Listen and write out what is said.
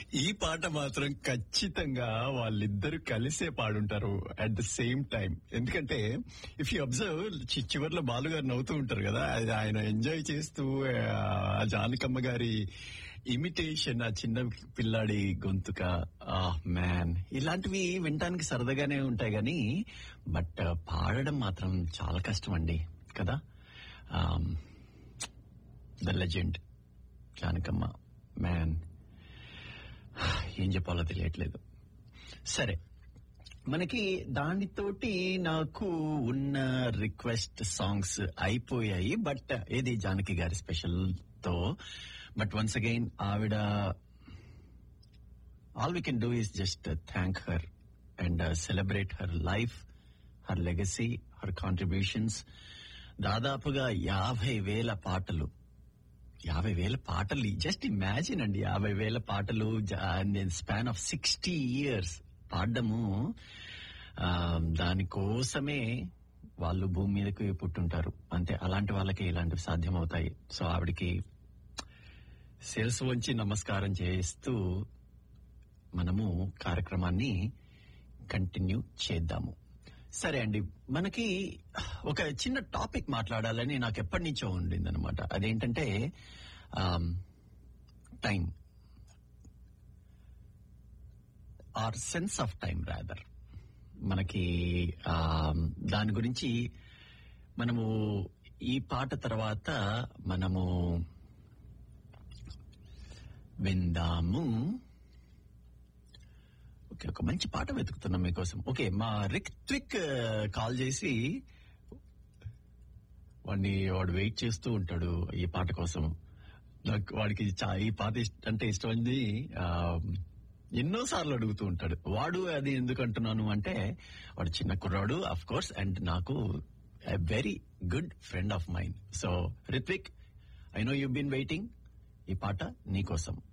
ఈ పాట మాత్రం ఖచ్చితంగా వాళ్ళిద్దరు కలిసే పాడుంటారు అట్ ద సేమ్ టైం ఎందుకంటే ఇఫ్ యూ అబ్జర్వ్ చివరిలో బాలుగారు నవ్వుతూ ఉంటారు కదా అది ఆయన ఎంజాయ్ చేస్తూ ఆ జానకమ్మ గారి ఇమిటేషన్ ఆ చిన్న పిల్లాడి గొంతుక ఆ మ్యాన్ ఇలాంటివి వినటానికి సరదాగానే ఉంటాయి కానీ బట్ పాడడం మాత్రం చాలా కష్టం అండి కదా ద లెజెండ్ జానకమ్మ మ్యాన్ ఏం చెప్పాలో తెలియట్లేదు సరే మనకి దానితోటి నాకు ఉన్న రిక్వెస్ట్ సాంగ్స్ అయిపోయాయి బట్ ఏది జానకి గారి స్పెషల్ తో బట్ వన్స్ అగైన్ ఆవిడ all we can do is just thank her and celebrate her life her legacy her contributions దాదాపుగా యాభై వేల పాటలు యాభై వేల పాటలు జస్ట్ ఇమాజిన్ అండి యాభై వేల పాటలు స్పాన్ ఆఫ్ సిక్స్టీ ఇయర్స్ పాడడము దానికోసమే వాళ్ళు భూమి మీదకి పుట్టుంటారు అంతే అలాంటి వాళ్ళకి ఇలాంటివి సాధ్యం అవుతాయి సో ఆవిడికి శిరసు వంచి నమస్కారం చేస్తూ మనము కార్యక్రమాన్ని కంటిన్యూ చేద్దాము సరే అండి మనకి ఒక చిన్న టాపిక్ మాట్లాడాలని నాకు ఎప్పటి నుంచో ఉండింది అనమాట అదేంటంటే time or sense of time rather మనకి దాని గురించి మనము ఈ పాట తర్వాత మనము విందాము ఓకే ఒక మంచి పాట వెతుకుతున్నాం మీకోసం ఓకే మా రిక్ట్విక్ కాల్ చేసి వాడిని వాడు వెయిట్ చేస్తూ ఉంటాడు ఈ పాట కోసం నాకు వాడికి ఈ పాట అంటే ఇష్టం అంది ఎన్నో సార్లు అడుగుతూ ఉంటాడు వాడు అది ఎందుకు అంటున్నాను అంటే వాడు చిన్న కుర్రాడు అఫ్ కోర్స్ అండ్ నాకు very good friend of mine so Rithvik I know you been waiting ఈ పాట నీకోసం